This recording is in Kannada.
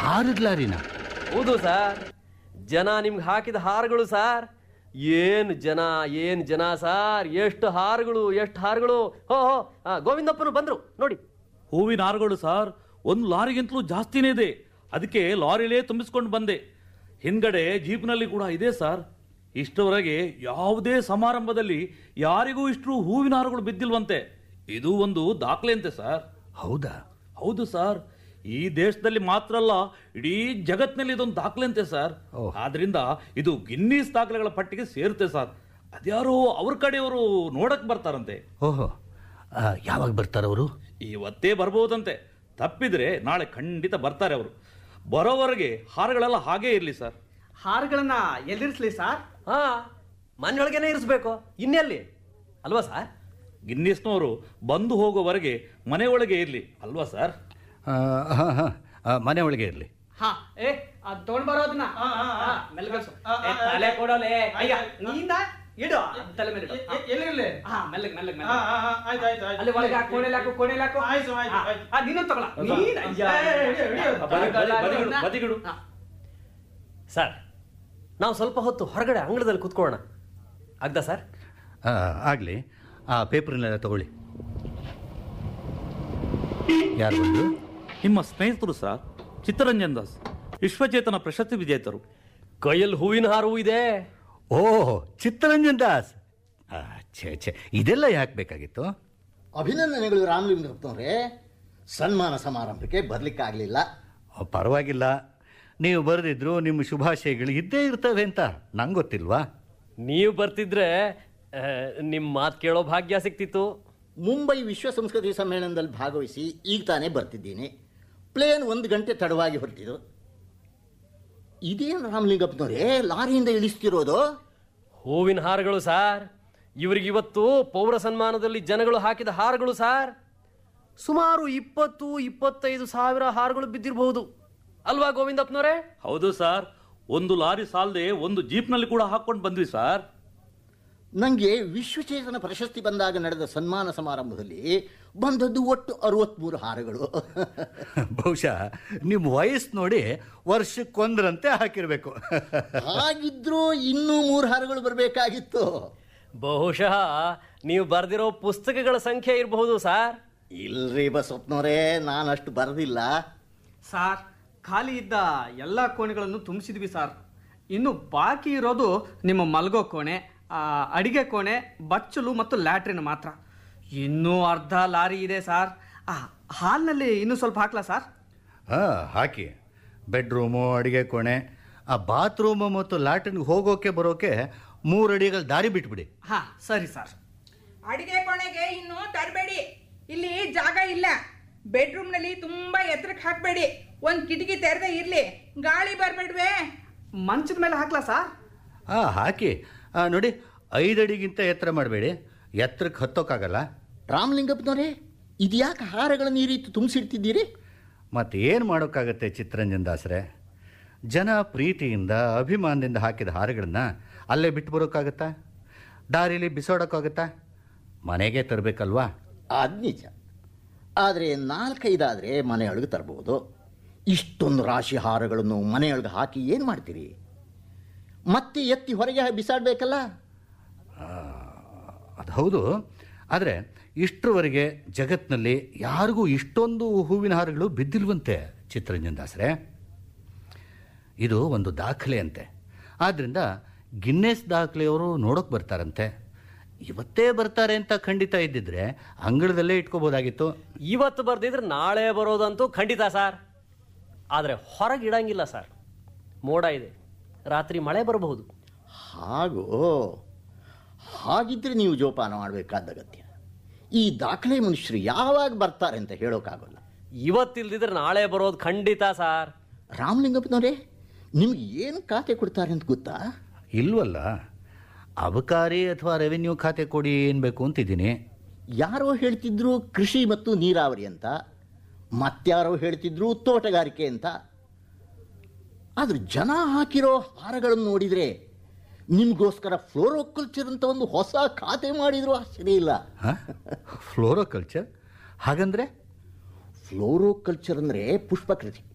ಹಾರದ ಲಾರಿನ ಹೌದು ಸರ್ ಜನ ನಿಮ್ಗೆ ಹಾಕಿದ ಹಾರಗಳು ಸರ್ ಏನು ಜನ ಏನು ಜನ ಸರ್ ಎಷ್ಟು ಹಾರಗಳು ಎಷ್ಟು ಹಾರಗಳು ಹೋ ಹೋ ಆ, ಗೋವಿಂದಪ್ಪನು ಬಂದ್ರು ನೋಡಿ ಹೂವಿನ ಹಾರಗಳು ಸರ್ ಒಂದು ಲಾರಿಗಿಂತಲೂ ಜಾಸ್ತಿನೇ ಇದೆ ಅದಕ್ಕೆ ಲಾರಿಲೇ ತುಂಬಿಸ್ಕೊಂಡು ಬಂದೆ ಹಿಂದ್ಗಡೆ ಜೀಪ್ನಲ್ಲಿ ಕೂಡ ಇದೆ ಸರ್ ಇಷ್ಟವರೆಗೆ ಯಾವುದೇ ಸಮಾರಂಭದಲ್ಲಿ ಯಾರಿಗೂ ಇಷ್ಟು ಹೂವಿನ ಹಾರಗಳು ಬಿದ್ದಿಲ್ವಂತೆ ಇದು ಒಂದು ದಾಖಲೆ ಅಂತೆ ಸರ್ ಹೌದಾ ಹೌದು ಸರ್ ಈ ದೇಶದಲ್ಲಿ ಮಾತ್ರ ಅಲ್ಲ ಇಡೀ ಜಗತ್ತಿನಲ್ಲಿ ಇದೊಂದು ದಾಖಲೆ ಅಂತೆ ಸರ್ ಓಹ್. ಆದ್ರಿಂದ ಇದು ಗಿನ್ನೀಸ್ ದಾಖಲೆಗಳ ಪಟ್ಟಿಗೆ ಸೇರುತ್ತೆ ಸರ್ ಅದ್ಯಾರೋ ಅವ್ರ ಕಡೆಯವರು ನೋಡಕ್ ಬರ್ತಾರಂತೆ ಓಹೋ ಆ, ಯಾವಾಗ ಬರ್ತಾರವರು ಇವತ್ತೇ ಬರ್ಬೋದಂತೆ ತಪ್ಪಿದ್ರೆ ನಾಳೆ ಖಂಡಿತ ಬರ್ತಾರೆ ಅವರು ಬರೋವರೆಗೆ ಹಾರಗಳೆಲ್ಲ ಹಾಗೇ ಇರಲಿ ಸರ್ ಹಾರಗಳನ್ನ ಎಲ್ಲಿರಿಸ್ಲಿ ಸರ್ ಹಾ ಮನೆಯೊಳಗೇನೆ ಇರಿಸ್ಬೇಕು ಇನ್ನೆಲ್ಲಿ ಅಲ್ವಾ ಸರ್ ಗಿನ್ನಿಸ್ನವರು ಬಂದು ಹೋಗೋವರೆಗೆ ಮನೆಯೊಳಗೆ ಇರಲಿ ಅಲ್ವಾ ಸರ್ ಹಾಂ ಹಾಂ ಮನೆ ಒಳಗೆ ಇರಲಿ ಹಾ ಏ ಅದ್ ತಗೊಂಡ್ ಬರೋದನ್ನ ಮೆಲ್ಲಗಲ್ಸು ಏ, ತಲೆ ಕೊಡೋಲೆ ಅಯ್ಯ ನೀಂದ ಇಡು ಅದ್ ತಲೆ ಮೇಲೆ ಇಡು. ಹಾ. ಎಲ್ಲಿರ್ಲಿ ಹಾ ಮೆಲ್ಲಗ್ ಮೆಲ್ಲಗ್ ಹಾ, ಮೆಲ್ಲಗ್ ಹಾ, ಹಾ, ಆಯ್ತು ಆಯ್ತು ಆಯ್ತು ಅಲ್ಲಿ ಒಳಗೆ ಹಾಕು ಕೋಣೆಲಿ ಹಾಕು ಕೋಣೆಲಿ ಹಾಕು ಆಯ್ತು, ಆಯ್ತು, ಹಾ. ಆಯ್ತು. ಆ, ನೀನು ತಗೊಳ ನೀನ್ ಅಯ್ಯ. ಏ, ಹಿಡಿ, ಹಿಡಿ. ಬದಿ- ಬದಿ- ಬದಿಗಿಡು, ಬದಿಗಿಡು. ಹಾ. ಸರ್ ನಾವು ಸ್ವಲ್ಪ ಹೊತ್ತು ಹೊರಗಡೆ ಅಂಗಳದಲ್ಲಿ ಕುತ್ಕೊಳ್ಳೋಣ ಆಗ್ದಾ ಸರ್ ಆಗಲಿ ಆ ಪೇಪರ್ನೆಲ್ಲ ತಗೊಳ್ಳಿ ಯಾರು ಬಂದರು ನಿಮ್ಮ ಸ್ನೇಹಿತರು ಸರ್ ಚಿತ್ತರಂಜನ್ ದಾಸ್ ವಿಶ್ವಚೇತನ ಪ್ರಶಸ್ತಿ ವಿಜೇತರು ಕೈಯಲ್ಲಿ ಹೂವಿನ ಹಾರವೂ ಇದೆ ಓಹ್ ಚಿತ್ತರಂಜನ್ ದಾಸ್ ಆ, ಛೇ ಛೇ ಇದೆಲ್ಲ ಯಾಕೆ ಬೇಕಾಗಿತ್ತು ಅಭಿನಂದನೆಗಳು ರಾಮಲಿಂಗಪ್ಪನವರೇ ಸನ್ಮಾನ ಸಮಾರಂಭಕ್ಕೆ ಬರ್ಲಿಕ್ಕಾಗಲಿಲ್ಲ ಓ, ಪರವಾಗಿಲ್ಲ ನೀವು ಬರೆದಿದ್ರು ನಿಮ್ಮ ಶುಭಾಶಯಗಳು ಇದ್ದೇ ಇರ್ತವೆ ಅಂತ ನಂಗೆ ಗೊತ್ತಿಲ್ವಾ ನೀವು ಬರ್ತಿದ್ರೆ ಆ, ನಿಮ್ಮ ಮಾತು ಕೇಳೋ ಭಾಗ್ಯ ಸಿಕ್ತಿತ್ತು ಮುಂಬೈ ವಿಶ್ವ ಸಂಸ್ಕೃತಿ ಸಮ್ಮೇಳನದಲ್ಲಿ ಭಾಗವಹಿಸಿ ಈಗ ತಾನೇ ಬರ್ತಿದ್ದೀನಿ ಪ್ಲೇನ್ ಒಂದು ಗಂಟೆ ತಡವಾಗಿ ಹೊರಟಿದ್ದು ಇದೇನು ರಾಮಲಿಂಗಪ್ಪನವರೇ ಲಾರಿಯಿಂದ ಇಳಿಸ್ತಿರೋದು ಹೂವಿನ ಹಾರಗಳು ಸಾರ್ ಇವ್ರಿಗೆ ಇವತ್ತು ಪೌರ ಸನ್ಮಾನದಲ್ಲಿ ಜನಗಳು ಹಾಕಿದ ಹಾರಗಳು ಸಾರ್ ಸುಮಾರು ಇಪ್ಪತ್ತು ಇಪ್ಪತ್ತೈದು ಸಾವಿರ ಹಾರಗಳು ಬಿದ್ದಿರಬಹುದು ಅಲ್ವಾ ಗೋವಿಂದಪ್ಪನವರೇ ಹೌದು ಸರ್ ಒಂದು ಲಾರಿ ಸಾಲದೆ ಒಂದು ಜೀಪ್ನಲ್ಲಿ ಕೂಡ ಹಾಕೊಂಡು ಬಂದ್ವಿ ಸರ್ ನನಗೆ ವಿಶ್ವಚೇತನ ಪ್ರಶಸ್ತಿ ಬಂದಾಗ ನಡೆದ ಸನ್ಮಾನ ಸಮಾರಂಭದಲ್ಲಿ ಬಂದದ್ದು ಒಟ್ಟು ಅರವತ್ತ್ಮೂರು ಹಾರಗಳು ಬಹುಶಃ ನಿಮ್ಮ ವಯಸ್ಸು ನೋಡಿ ವರ್ಷಕ್ಕೊಂದರಂತೆ ಹಾಕಿರಬೇಕು ಹಾಗಿದ್ರೂ ಇನ್ನೂ ಮೂರು ಹಾರಗಳು ಬರಬೇಕಾಗಿತ್ತು ಬಹುಶಃ ನೀವು ಬರೆದಿರೋ ಪುಸ್ತಕಗಳ ಸಂಖ್ಯೆ ಇರಬಹುದು ಸಾರ್ ಇಲ್ರಿ ಬಸಪ್ಪನವರೇ ನಾನು ಅಷ್ಟು ಬರೆದಿಲ್ಲ ಸಾರ್ ಖಾಲಿ ಇದ್ದ ಎಲ್ಲ ಕೋಣೆಗಳನ್ನು ತುಂಬಿಸಿದ್ವಿ ಸಾರ್ ಇನ್ನು ಬಾಕಿ ಇರೋದು ನಿಮ್ಮ ಮಲ್ಗೋ ಕೋಣೆ ಆ, ಅಡಿಗೆ ಕೋಣೆ ಬಚ್ಚಲು ಮತ್ತು ಲ್ಯಾಟ್ರಿನ್ ಮಾತ್ರ ಇನ್ನೂ ಅರ್ಧ ಲಾರಿ ಇದೆ ಸಾರ್ ಆ, ಹಾಲ್ನಲ್ಲಿ ಇನ್ನೂ ಸ್ವಲ್ಪ ಹಾಕ್ಲಾ ಸರ್ ಹಾಂ ಹಾಕಿ ಬೆಡ್ರೂಮು ಅಡುಗೆ ಕೋಣೆ ಆ ಬಾತ್ರೂಮು ಮತ್ತು ಲ್ಯಾಟ್ರಿನ್ಗೆ ಹೋಗೋಕೆ ಬರೋಕೆ ಮೂರು ಅಡಿಗಳ ದಾರಿ ಬಿಟ್ಬಿಡಿ ಹಾ ಸರಿ ಸರ್ ಅಡಿಗೆ ಕೋಣೆಗೆ ಇನ್ನು ತರಬೇಡಿ ಇಲ್ಲಿ ಜಾಗ ಇಲ್ಲ ಬೆಡ್ರೂಮ್ನಲ್ಲಿ ತುಂಬಾ ಎತ್ತರಕ್ಕೆ ಹಾಕಬೇಡಿ ಒಂದ್ ಕಿಟಕಿ ತೆರೆದೇ ಇರ್ಲಿ ಗಾಳಿ ಬರ್ಬೇಡ್ವೆ ಮಂಚದ ಮೇಲೆ ಹಾಕ್ಲಾ ಸರ್ ಹಾಂ ಹಾಕಿ ಆ, ನೋಡಿ ಐದು ಅಡಿಗಿಂತ ಎತ್ತರ ಮಾಡಬೇಡಿ ಎತ್ತರಕ್ಕೆ ಹತ್ತೋಕ್ಕಾಗಲ್ಲ ರಾಮಲಿಂಗಪ್ಪನವರೇ ಇದ್ಯಾಕೆ ಹಾರಗಳನ್ನು ಈ ರೀತಿ ತುಂಬಿಸಿಡ್ತಿದ್ದೀರಿ ಮತ್ತು ಏನು ಮಾಡೋಕ್ಕಾಗತ್ತೆ ಚಿತ್ತರಂಜನ್ ದಾಸರೇ ಜನ ಪ್ರೀತಿಯಿಂದ ಅಭಿಮಾನದಿಂದ ಹಾಕಿದ ಹಾರಗಳನ್ನು ಅಲ್ಲೇ ಬಿಟ್ಟು ಬರೋಕ್ಕಾಗತ್ತಾ ದಾರಿಲಿ ಬಿಸೋಡೋಕ್ಕಾಗತ್ತಾ ಮನೆಗೆ ತರಬೇಕಲ್ವಾ ಅದು ನಿಜ ಆದರೆ ನಾಲ್ಕೈದಾದರೆ ಮನೆಯೊಳಗೆ ತರಬಹುದು ಇಷ್ಟೊಂದು ರಾಶಿ ಹಾರಗಳನ್ನು ಮನೆಯೊಳಗೆ ಹಾಕಿ ಏನು ಮಾಡ್ತೀರಿ ಮತ್ತೆ ಎತ್ತಿ ಹೊರಗೆ ಬಿಸಾಡಬೇಕಲ್ಲ ಅದು ಹೌದು ಆದರೆ ಇಷ್ಟರವರೆಗೆ ಜಗತ್ತಿನಲ್ಲಿ ಯಾರಿಗೂ ಇಷ್ಟೊಂದು ಹೂವಿನ ಹಾರಗಳು ಬಿದ್ದಿಲ್ವಂತೆ ಚಿತ್ತರಂಜನ್ ದಾಸರೇ ಇದು ಒಂದು ದಾಖಲೆ ಅಂತೆ ಆದ್ದರಿಂದ ಗಿನ್ನೆಸ್ ದಾಖಲೆಯವರು ನೋಡೋಕೆ ಬರ್ತಾರಂತೆ ಇವತ್ತೇ ಬರ್ತಾರೆ ಅಂತ ಖಂಡಿತ ಇದ್ದಿದ್ರೆ ಅಂಗಳದಲ್ಲೇ ಇಟ್ಕೋಬೋದಾಗಿತ್ತು ಇವತ್ತು ಬರ್ದಿದ್ರೆ ನಾಳೆ ಬರೋದಂತೂ ಖಂಡಿತ ಸರ್ ಆದರೆ ಹೊರಗೆ ಇಡಂಗಿಲ್ಲ ಸರ್ ಮೋಡ ಇದೆ ರಾತ್ರಿ ಮಳೆ ಬರಬಹುದು ಹಾಗೋ ಹಾಗಿದ್ರೆ ನೀವು ಜೋಪಾನ ಮಾಡಬೇಕಾದ ಅಗತ್ಯ ಈ ದಾಖಲೆ ಮನುಷ್ಯರು ಯಾವಾಗ ಬರ್ತಾರೆ ಅಂತ ಹೇಳೋಕ್ಕಾಗಲ್ಲ ಇವತ್ತಿಲ್ದಿದ್ರೆ ನಾಳೆ ಬರೋದು ಖಂಡಿತ ಸರ್ ರಾಮಲಿಂಗಪ್ಪನವರೇ ನಿಮ್ಗೆ ಏನು ಖಾತೆ ಕೊಡ್ತಾರೆ ಅಂತ ಗೊತ್ತಾ ಇಲ್ವಲ್ಲ ಅಬಕಾರಿ ಅಥವಾ ರೆವಿನ್ಯೂ ಖಾತೆ ಕೊಡಿ ಏನು ಬೇಕು ಅಂತಿದ್ದೀನಿ ಯಾರೋ ಹೇಳ್ತಿದ್ರು ಕೃಷಿ ಮತ್ತು ನೀರಾವರಿ ಅಂತ ಮತ್ಯಾರೋ ಹೇಳ್ತಿದ್ರು ತೋಟಗಾರಿಕೆ ಅಂತ ಆದ್ರೆ ಜನ ಹಾಕಿರೋ ಹಾರಗಳನ್ನು ನೋಡಿದರೆ ನಿಮಗೋಸ್ಕರ ಫ್ಲೋರೋಕಲ್ಚರ್ ಅಂತ ಒಂದು ಹೊಸ ಖಾತೆ ಮಾಡಿದ್ರು ಆಶ್ಚರ್ಯ ಇಲ್ಲ ಹಾಂ ಫ್ಲೋರೋಕಲ್ಚರ್ ಹಾಗಂದ್ರೆ ಫ್ಲೋರೋಕಲ್ಚರ್ ಅಂದರೆ ಪುಷ್ಪಕೃಷಿ